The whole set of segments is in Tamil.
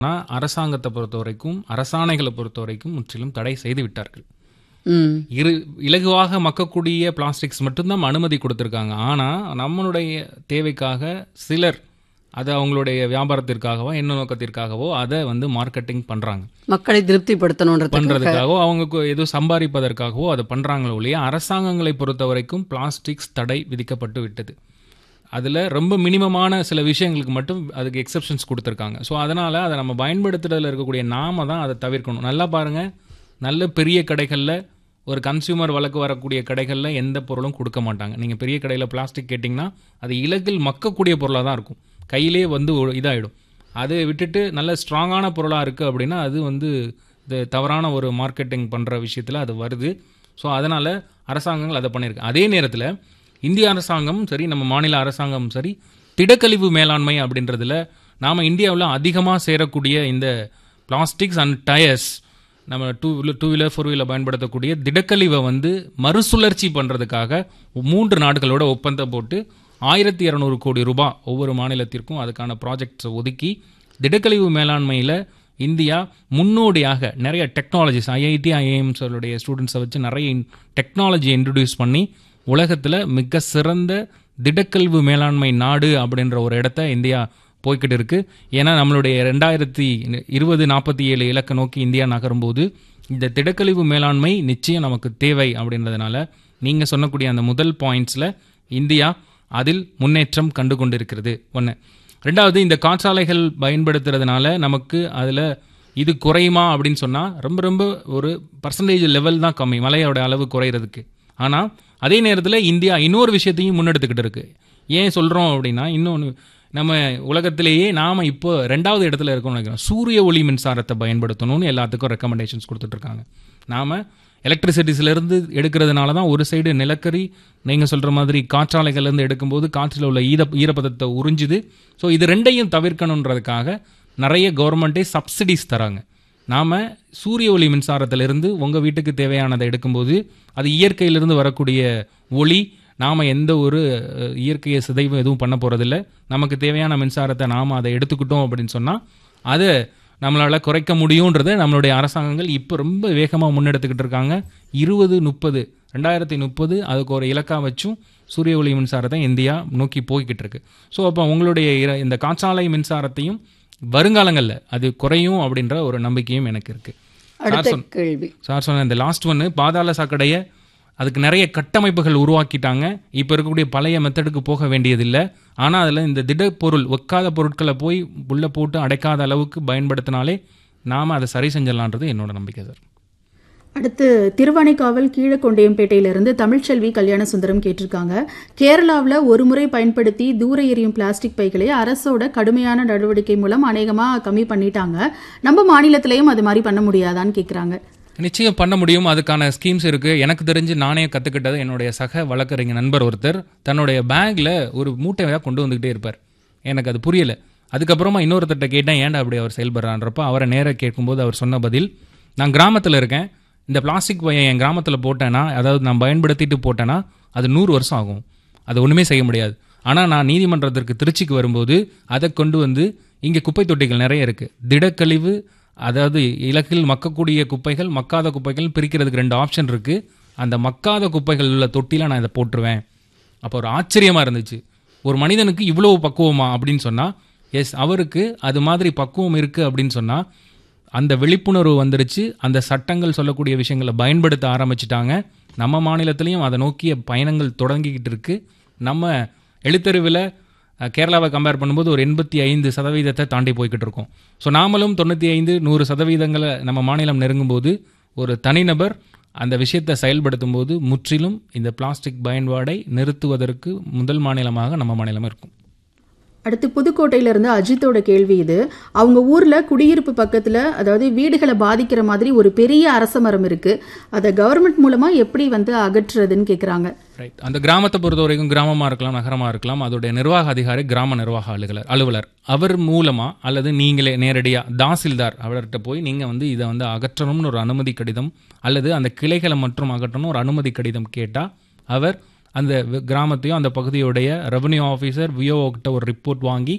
ஆனால் அரசாங்கத்தை பொறுத்த வரைக்கும் அரசாணைகளை பொறுத்த வரைக்கும் முற்றிலும் தடை செய்து விட்டார்கள் ம் இரு இலகுவாக மக்கக்கூடிய பிளாஸ்டிக்ஸ் மட்டும்தான் அனுமதி கொடுத்துருக்காங்க ஆனால் நம்மளுடைய தேவைக்காக சிலர் அது அவங்களுடைய வியாபாரத்திற்காகவோ என்ன நோக்கத்திற்காகவோ அதை வந்து மார்க்கெட்டிங் பண்ணுறாங்க மக்களை திருப்திப்படுத்தணுன்றதுக்கு பண்றதுக்காகவோ அவங்க கு- ஏதோ சம்பாதிப்பதற்காகவோ அதை பண்றாங்களோ ஒழிய அரசாங்கங்களை பொறுத்த வரைக்கும் பிளாஸ்டிக்ஸ் தடை விதிக்கப்பட்டு விட்டது அதில் ரொம்ப மினிமமான சில விஷயங்களுக்கு மட்டும் அதுக்கு எக்ஸெப்ஷன்ஸ் கொடுத்துருக்காங்க ஸோ அதனால் அதை நம்ம பயன்படுத்துறதுல இருக்கக்கூடிய நாம தான் அதை தவிர்க்கணும் நல்லா பாருங்கள் நல்ல பெரிய கடைகளில் ஒரு கன்சியூமர் வழக்கு வரக்கூடிய கடைகளில் எந்த பொருளும் கொடுக்க மாட்டாங்க நீங்கள் பெரிய கடையில் பிளாஸ்டிக் கேட்டிங்கன்னா அது இலகில் மக்கக்கூடிய பொருளாக தான் இருக்கும் கையிலே வந்து ஒரு இதாகிடும் அதை விட்டுட்டு நல்ல ஸ்ட்ராங்கான பொருளாக இருக்குது அப்படின்னா அது வந்து இது தவறான ஒரு மார்க்கெட்டிங் பண்ணுற விஷயத்தில் அது வருது ஸோ அதனால் அரசாங்கங்கள் அதை பண்ணியிருக்கு அதே நேரத்தில் இந்திய அரசாங்கமும் சரி நம்ம மாநில அரசாங்கமும் சரி திடக்கழிவு மேலாண்மை அப்படின்றதுல நாம் இந்தியாவில் அதிகமாக சேரக்கூடிய இந்த பிளாஸ்டிக்ஸ் அண்ட் டயர்ஸ் நம்ம two wheeler two wheeler four wheeler பயன்படுத்தக்கூடிய திடக்கழிவை வந்து மறுசுழற்சி பண்ணுறதுக்காக மூன்று நாடுகளோட ஒப்பந்தம் போட்டு ஆயிரத்தி இரநூறு கோடி ரூபாய் ஒவ்வொரு மாநிலத்திற்கும் அதுக்கான ப்ராஜெக்ட்ஸை ஒதுக்கி திடக்கழிவு மேலாண்மையில் இந்தியா முன்னோடியாக நிறைய டெக்னாலஜிஸ் ஐஐடி ஐஏஎம்ஸோடைய ஸ்டூடெண்ட்ஸை வச்சு நிறைய டெக்னாலஜி இன்ட்ரடியூஸ் பண்ணி உலகத்தில் மிக சிறந்த திடக்கழிவு மேலாண்மை நாடு அப்படின்ற ஒரு இடத்த இந்தியா போய்கிட்டு இருக்கு ஏன்னா நம்மளுடைய ரெண்டாயிரத்தி இருபது நாற்பத்தி ஏழு இலக்க நோக்கி இந்தியா நகரும்போது இந்த திடக்கழிவு மேலாண்மை நிச்சயம் நமக்கு தேவை அப்படின்றதுனால நீங்கள் சொன்னக்கூடிய அந்த முதல் பாயிண்ட்ஸில் இந்தியா அதில் முன்னேற்றம் கண்டு கொண்டிருக்கிறது ஒன்று ரெண்டாவது இந்த காற்றாலைகள் பயன்படுத்துறதுனால நமக்கு அதில் இது குறையுமா அப்படின்னு சொன்னால் ரொம்ப ரொம்ப ஒரு பர்சன்டேஜ் லெவல் தான் கம்மி மலையோட அளவு குறையிறதுக்கு ஆனால் அதே நேரத்தில் இந்தியா இன்னொரு விஷயத்தையும் முன்னெடுத்துக்கிட்டு இருக்கு ஏன் சொல்கிறோம் அப்படின்னா இன்னொன்று நம்ம உலகத்திலேயே நாம் இப்போ ரெண்டாவது இடத்துல இருக்கோம்னு நினைக்கிறோம் சூரிய ஒளி மின்சாரத்தை பயன்படுத்தணும்னு எல்லாத்துக்கும் ரெக்கமெண்டேஷன்ஸ் கொடுத்துட்ருக்காங்க நாம் எலக்ட்ரிசிட்டிஸ்லேருந்து எடுக்கிறதுனால தான் ஒரு சைடு நிலக்கரி நீங்கள் சொல்கிற மாதிரி காற்றாலைகள்லேருந்து எடுக்கும்போது காற்றில் உள்ள ஈர ஈரப்பதத்தை உறிஞ்சுது ஸோ இது ரெண்டையும் தவிர்க்கணுன்றதுக்காக நிறைய கவர்மெண்ட்டே சப்சிடிஸ் தராங்க நாம் சூரிய ஒளி மின்சாரத்திலிருந்து உங்கள் வீட்டுக்கு தேவையானதை எடுக்கும்போது அது இயற்கையிலிருந்து வரக்கூடிய ஒளி நாம் எந்த ஒரு அஹ், இயற்கையை சிதைவும் எதுவும் பண்ண போகிறதில்ல நமக்கு தேவையான மின்சாரத்தை நாம் அதை எடுத்துக்கிட்டோம் அப்படின்னு சொன்னால் அதை நம்மளால் குறைக்க முடியுன்றதை நம்மளுடைய அரசாங்கங்கள் இப்போ ரொம்ப வேகமாக முன்னெடுத்துக்கிட்டு இருக்காங்க இருபது முப்பது ரெண்டாயிரத்தி முப்பது அதுக்கு ஒரு இலக்கா வச்சும் சூரிய ஒளி மின்சாரத்தை இந்தியா நோக்கி போய்கிட்டு இருக்கு ஸோ அப்போ உங்களுடைய இர- இந்த காற்றாலை மின்சாரத்தையும் வருங்காலங்களில் அது குறையும் அப்படின்ற ஒரு நம்பிக்கையும் எனக்கு இருக்குது அடுத்த கேள்வி சார் சொன்ன இந்த லாஸ்ட் ஒன்று பாதாள சாக்கடையை அதுக்கு நிறைய கட்டமைப்புகள் உருவாக்கிட்டாங்க இப்போ இருக்கக்கூடிய பழைய மெத்தடுக்கு போக வேண்டியதில்லை ஆனால் அதில் இந்த திடப்பொருள் ஒக்காத பொருட்களை போய் உள்ளே போட்டு அடைக்காத அளவுக்கு பயன்படுத்தினாலே நாம் அதை சரி செஞ்சிடலான்றது என்னோட நம்பிக்கை சார் அடுத்து திருவானைக்காவல் கீழக்கொண்டையம்பேட்டையிலிருந்து தமிழ்ச்செல்வி கல்யாண சுந்தரம் கேட்டிருக்காங்க கேரளாவில் ஒரு முறை பயன்படுத்தி தூர எறியும் பிளாஸ்டிக் பைகளை அரசோட கடுமையான நடவடிக்கை மூலம் அநேகமாக கம்மி பண்ணிட்டாங்க நம்ம மாநிலத்திலையும் அது மாதிரி பண்ண முடியாதான்னு கேட்குறாங்க நிச்சயம் பண்ண முடியும் அதுக்கான ஸ்கீம்ஸ் இருக்குது எனக்கு தெரிஞ்சு நானே கற்றுக்கிட்டது என்னுடைய சக வழக்கறிஞர் நண்பர் ஒருத்தர் தன்னுடைய பேக்கில் ஒரு மூட்டையாக கொண்டு வந்துக்கிட்டே இருப்பார் எனக்கு அது புரியல அதுக்கப்புறமா இன்னொருத்தர்கிட்ட கேட்டேன் ஏன்டா அப்படி அவர் செயல்படுறான்றப்ப அவரை நேராக கேட்கும்போது அவர் சொன்ன பதில் நான் கிராமத்தில் இருக்கேன் இந்த பிளாஸ்டிக் பையன் என் கிராமத்தில் போட்டேன்னா அதாவது நான் பயன்படுத்திட்டு போட்டேன்னா அது நூறு வருஷம் ஆகும் அது ஒன்றுமே செய்ய முடியாது ஆனால் நான் நீதிமன்றத்திற்கு திருச்சிக்கு வரும்போது அதை கொண்டு வந்து இங்கே குப்பை தொட்டிகள் நிறைய இருக்குது திடக்கழிவு அதாவது இலக்கில் மக்கக்கூடிய குப்பைகள் மக்காத குப்பைகள் பிரிக்கிறதுக்கு ரெண்டு ஆப்ஷன் இருக்குது அந்த மக்காத குப்பைகள் உள்ள தொட்டியில் நான் இதை போட்டுருவேன் அப்போ ஒரு ஆச்சரியமாக இருந்துச்சு ஒரு மனிதனுக்கு இவ்வளோ பக்குவமா அப்படின்னு சொன்னால் எஸ் அவருக்கு அது மாதிரி பக்குவம் இருக்குது அப்படின்னு சொன்னால் அந்த விழிப்புணர்வு வந்துருச்சு அந்த சட்டங்கள் சொல்லக்கூடிய விஷயங்களை பயன்படுத்த ஆரம்பிச்சிட்டாங்க நம்ம மாநிலத்திலையும் அதை நோக்கிய பயணங்கள் தொடங்கிக்கிட்டு இருக்கு நம்ம எழுத்தறிவில் அஹ், கேரளாவை கம்பேர் பண்ணும்போது ஒரு எண்பத்தி ஐந்து சதவீதத்தை தாண்டி போய்கிட்டு இருக்கோம் ஸோ நாமளும் தொண்ணூற்றி ஐந்து நூறு சதவீதங்களை நம்ம மாநிலம் நெருங்கும்போது ஒரு தனிநபர் அந்த விஷயத்தை செயல்படுத்தும் போது முற்றிலும் இந்த பிளாஸ்டிக் பயன்பாடை நிறுத்துவதற்கு முதல் மாநிலமாக நம்ம மாநிலம் இருக்கும் அடுத்து புதுக்கோட்டையிலிருந்து அஜித்தோட கேள்வி இது அவங்க ஊர்ல குடியிருப்பு பக்கத்துல அதாவது வீடுகளை பாதிக்கிற மாதிரி ஒரு பெரிய அரச மரம் இருக்கு அதை கவர்மெண்ட் மூலமா எப்படி வந்து அகற்றுறதுன்னு கேக்குறாங்க ரைட் அந்த கிராமத்தை பொறுத்த வரைக்கும் கிராமமாக இருக்கலாம் நகரமாக இருக்கலாம் அதோடைய நிர்வாக அதிகாரி கிராம நிர்வாக அலுவலர் அலுவலர் அவர் மூலமாக அல்லது நீங்களே நேரடியாக தாசில்தார் அவர்கிட்ட போய் நீங்கள் வந்து இதை வந்து அகற்றணும்னு ஒரு அனுமதி கடிதம் அல்லது அந்த கிளைகளை மற்றும் அகற்றணும் ஒரு அனுமதி கடிதம் கேட்டால் அவர் அந்த வி- கிராமத்தையும் அந்த பகுதியுடைய ரெவன்யூ ஆஃபீஸர் விஓ கிட்ட ஒரு ரிப்போர்ட் வாங்கி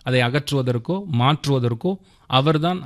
அதை அகற்றுவதற்கோ மாற்றுவதற்கோ அவர்தான்